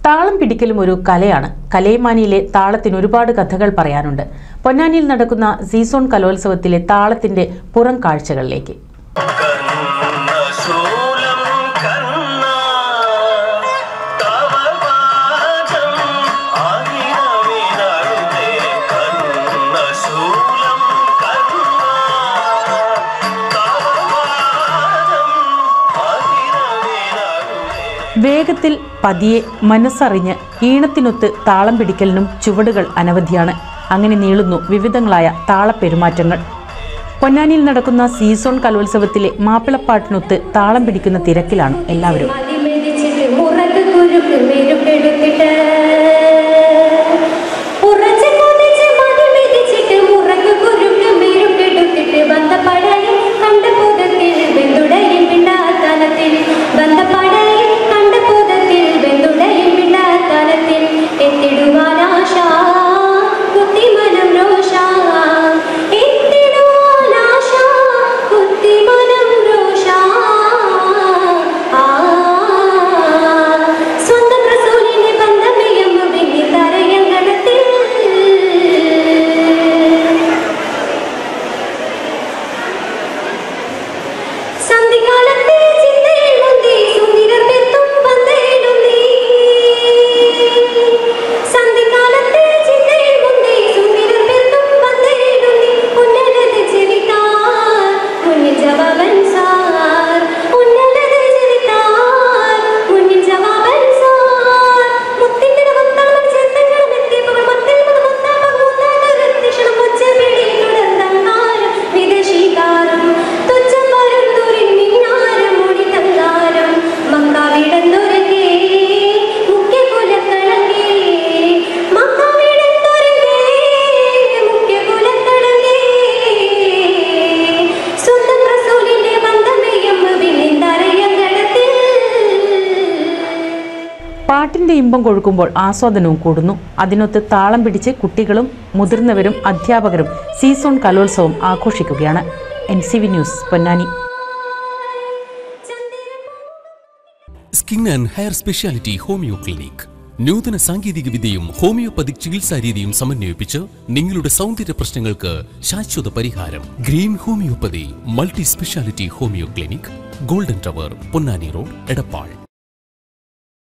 താളം പിടിക്കലും ഒരു കലയാണ് കലൈമാനിയിലെ താളത്തിന് ഒരുപാട് കഥകൾ പറയാനുണ്ട് പൊന്നാനിയിൽ നടക്കുന്ന സീസോൺ കലോത്സവത്തിലെ താളത്തിന്റെ പുറം കാഴ്ചകളിലേക്ക് കർണശൂലം കർണ തവ പാദം ആയിരവിരളുതേ കർണശൂലം കർണ തവ പാദം ആയിരവിരളുതേ വേഗത്തിൽ പതിയെ മനസ്സറിഞ്ഞ് ഈണത്തിനൊത്ത് താളം പിടിക്കലിനും ചുവടുകൾ അനവധിയാണ് അങ്ങനെ നീളുന്നു വിവിധങ്ങളായ താളപ്പെരുമാറ്റങ്ങൾ പൊന്നാനിയിൽ നടക്കുന്ന സീസോൺ കലോത്സവത്തിലെ മാപ്പിളപ്പാട്ടിനൊത്ത് താളം പിടിക്കുന്ന തിരക്കിലാണ് എല്ലാവരും മതിമെതിച്ചിട്ട് മുറക്ക് കുരുക്ക് മെരുക്കെടുത്തിട്ട് ഉറച്ച് കൊതിച്ച് മതിമെതിച്ചിട്ട് മുറക്ക് കുരുക്ക് മെരുക്കെടുത്തിട്ട് ബന്ധപ്പടയിൽ കണ്ട പുതത്തിൽ വെന്തുടയിൽ പിണ്ടാത്തലത്തിൽ ബന്ധപ്പടയിൽ കണ്ട പുതത്തിൽ വെന്തുടയിൽ പിണ്ടാത്തലത്തിൽ എത്തിടുവാനാശ കുത്തിമനം രോഷ എത്തിടുവാനാശ കുത്തിമനം രോഷ ആ സ്വന്തം റസൂലിനെ ബന്ധമേയമ്മ വിണ്ണി തരയങ്കണത്തിൽ സന്ധികാലത്തെ ചിന്തയിലുന്തി സുന്ദരർ പെത്തും പന്തയിലുന്തി സന്ധികാലത്തെ ചിന്തയിലുന്തി സുന്ദരർ പെത്തും പന്തയിലുന്തി ഉന്നലത് ചെവിത്താർ മുന്നിൽ ജവാബൻ സാർ ഉന്നലത് ചെവിത്താർ മുന്നിൽ ജവാബൻ സാർ മുത്തിന്റെ മുത്താമൻ ചേർത്തങ്ങളും എത്തിയപ്പോൾ മത്തിൽ മുതൽ മുത്താമ മൂന്നാകരത്തിഷണം ഒച്ച പിടി തുടർന്നങ്ങാരം വിദേശീകാരം തുച്ഛം വരുന്നൂരിൻ മിന്നാരം മുടി തങ്കാരം മക്കാവിടന്നൊരുങ്ങേ മുഖ്യ കുലക്കളങ്ങേ മക്കാവിടന്നൊരുങ്ങേ മുഖ്യ കുലക്കളങ്ങേ സ്വന്തം റസൂലിന്റെ ബന്ധമേയമ്മ വിളിന്തറിയങ്കടത്തിൽ പാട്ടിന്റെ ഇമ്പം കൊഴുക്കുമ്പോൾ ആസ്വാദനവും കൂടുന്നു അതിനൊത്ത് താളം പിടിച്ച് കുട്ടികളും മുതിർന്നവരും അധ്യാപകരും സീസോൺ കലോത്സവം ആഘോഷിക്കുകയാണ് N C V news Ponnani skin and hair speciality homeo clinic നൂതന സാങ്കേതിക വിദ്യയും ഹോമിയോപ്പതിക് ചികിത്സാ രീതിയും സമന്വയിപ്പിച്ച് നിങ്ങളുടെ സൗന്ദര്യ പ്രശ്നങ്ങൾക്ക് ശാശ്വത പരിഹാരം green homoeopathy multi speciality homeo clinic golden tower Ponnani road Edappal